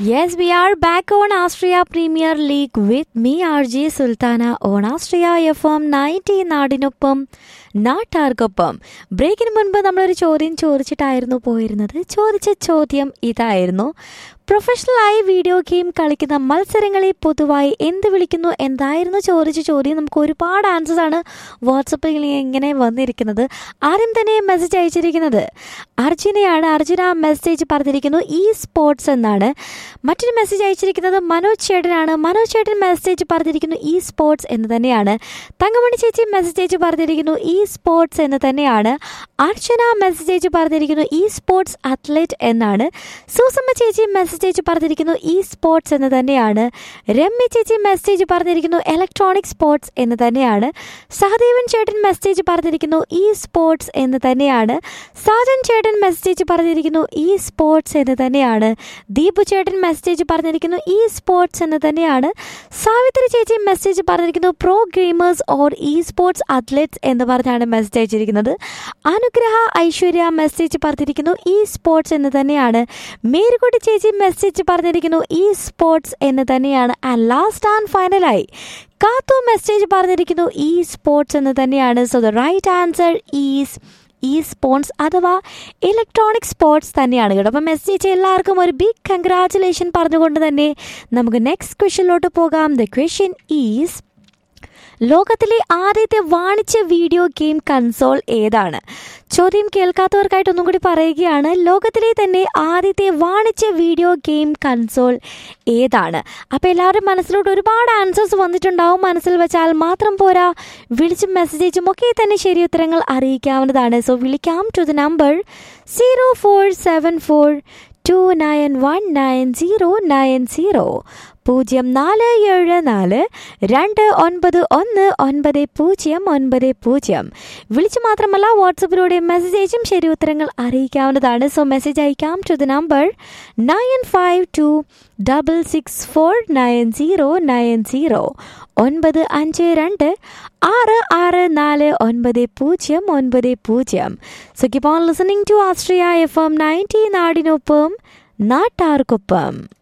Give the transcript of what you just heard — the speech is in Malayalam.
Yes, we are back on Austria Premier League with me, RJ Sultana, on Austria FM 90 നാടിനൊപ്പം നാട്ടാർക്കൊപ്പം ബ്രേക്കിന് മുൻപ് നമ്മളൊരു ചോദ്യം ചോദിച്ചിട്ടായിരുന്നു പോയിരുന്നത് ചോദിച്ച ചോദ്യം ഇതായിരുന്നു പ്രൊഫഷണലായി വീഡിയോ ഗെയിം കളിക്കുന്ന മത്സരങ്ങളെ പൊതുവായി എന്ത് വിളിക്കുന്നു എന്തായിരുന്നു ചോദിച്ച ചോദ്യം നമുക്ക് ഒരുപാട് ആൻസേഴ്സ് ആണ് വാട്സപ്പിൽ ഇങ്ങനെ വന്നിരിക്കുന്നത് ആരും തന്നെ മെസ്സേജ് അയച്ചിരിക്കുന്നത് അർജുനയാണ് അർജുന മെസ്സേജ് പറഞ്ഞിരിക്കുന്നു ഈ സ്പോർട്സ് എന്നാണ് മറ്റൊരു മെസ്സേജ് അയച്ചിരിക്കുന്നത് മനോജ് ചേട്ടനാണ് മനോജ് ചേട്ടൻ മെസ്സേജ് പറഞ്ഞിരിക്കുന്നു ഈ സ്പോർട്സ് എന്ന് തന്നെയാണ് തങ്കമണി ചേച്ചി മെസ്സേജ് പറഞ്ഞിരിക്കുന്നു ഈ സ്പോർട്സ് എന്ന് തന്നെയാണ് അർച്ചന മെസ്സേജ് പറഞ്ഞിരിക്കുന്നു ഈ സ്പോർട്സ് അത്ലറ്റ് എന്നാണ് സൂസമ്മ ചേച്ചി മെസ്സേജ് പറഞ്ഞിരിക്കുന്നു ഈ സ്പോർട്സ് എന്ന് തന്നെയാണ് രമ്യ ചേച്ചി മെസ്സേജ് പറഞ്ഞിരിക്കുന്നു ഇലക്ട്രോണിക് സ്പോർട്സ് എന്ന് തന്നെയാണ് സഹദേവൻ ചേട്ടൻ മെസ്സേജ് പറഞ്ഞിരിക്കുന്നു ഈ സ്പോർട്സ് എന്ന് തന്നെയാണ് സാജൻ ചേട്ടൻ മെസ്സേജ് പറഞ്ഞിരിക്കുന്നു ഈ സ്പോർട്സ് എന്ന് തന്നെയാണ് ദീപു ചേട്ടൻ മെസ്സേജ് പറഞ്ഞിരിക്കുന്നു ഈ സ്പോർട്സ് എന്ന് തന്നെയാണ് സാവിത്രി ചേച്ചി മെസ്സേജ് പറഞ്ഞിരിക്കുന്നു pro gamers or esports athletes എന്ന് പറഞ്ഞാണ് മെസ്സേജ് അയച്ചിരിക്കുന്നത് അനുഗ്രഹ ഐശ്വര്യ മെസ്സേജ് പറഞ്ഞിരിക്കുന്നു ഈ സ്പോർട്സ് എന്ന് തന്നെയാണ് മേരിക്കുട്ടി ചേച്ചി മെസ്സേജ് പറഞ്ഞിരിക്കുന്നു ഈ സ്പോർട്സ് എന്ന് തന്നെയാണ് ആൻഡ് ലാസ്റ്റ് ആൻഡ് ഫൈനലായി കാത്തു മെസ്സേജ് പറഞ്ഞിരിക്കുന്നു ഈ സ്പോർട്സ് എന്ന് തന്നെയാണ് so the right answer is esports അഥവാ ഇലക്ട്രോണിക് സ്പോർട്സ് തന്നെയാണ് കേട്ടോ അപ്പം മെസ്സേജ് എല്ലാവർക്കും ഒരു ബിഗ് കൺഗ്രാറ്റുലേഷൻ പറഞ്ഞുകൊണ്ട് തന്നെ നമുക്ക് നെക്സ്റ്റ് ക്വസ്റ്റ്യനിലോട്ട് പോകാം ദ ക്വസ്റ്റ്യൻ ഈസ് ലോകത്തിലെ ആദ്യത്തെ വാണിജ്യ വീഡിയോ ഗെയിം കൺസോൾ ഏതാണ് ചോദ്യം കേൾക്കാത്തവർക്കായിട്ട് ഒന്നും കൂടി പറയുകയാണ് ലോകത്തിലെ തന്നെ ആദ്യത്തെ വാണിജ്യ വീഡിയോ ഗെയിം കൺസോൾ ഏതാണ് അപ്പോൾ എല്ലാവരും മനസ്സിലോട്ട് ഒരുപാട് ആൻസേഴ്സ് വന്നിട്ടുണ്ടാവും മനസ്സിൽ വെച്ചാൽ മാത്രം പോരാ വിളിച്ചും മെസ്സേജും ഒക്കെ തന്നെ ശരി ഉത്തരങ്ങൾ അറിയിക്കാവുന്നതാണ് സോ വിളിക്കാം to the number zero four seven four two nine one nine zero nine zero പൂജ്യം നാല് ഏഴ് നാല് രണ്ട് ഒൻപത് ഒന്ന് ഒൻപത് പൂജ്യം ഒൻപത് പൂജ്യം വിളിച്ചു മാത്രമല്ല വാട്സപ്പിലൂടെ മെസ്സേജും ശരി ഉത്തരങ്ങൾ അറിയിക്കാവുന്നതാണ് സോ മെസ്സേജ് അയക്കാം to the number nine five two double six four nine zero nine zero ഒൻപത് അഞ്ച് രണ്ട് ആറ് ആറ് നാല് ഒൻപത് പൂജ്യം ഒൻപത് പൂജ്യം so keep on listening to Astra FM ninety നയൻറ്റി നാടിനൊപ്പം നാട്ടാർക്കൊപ്പം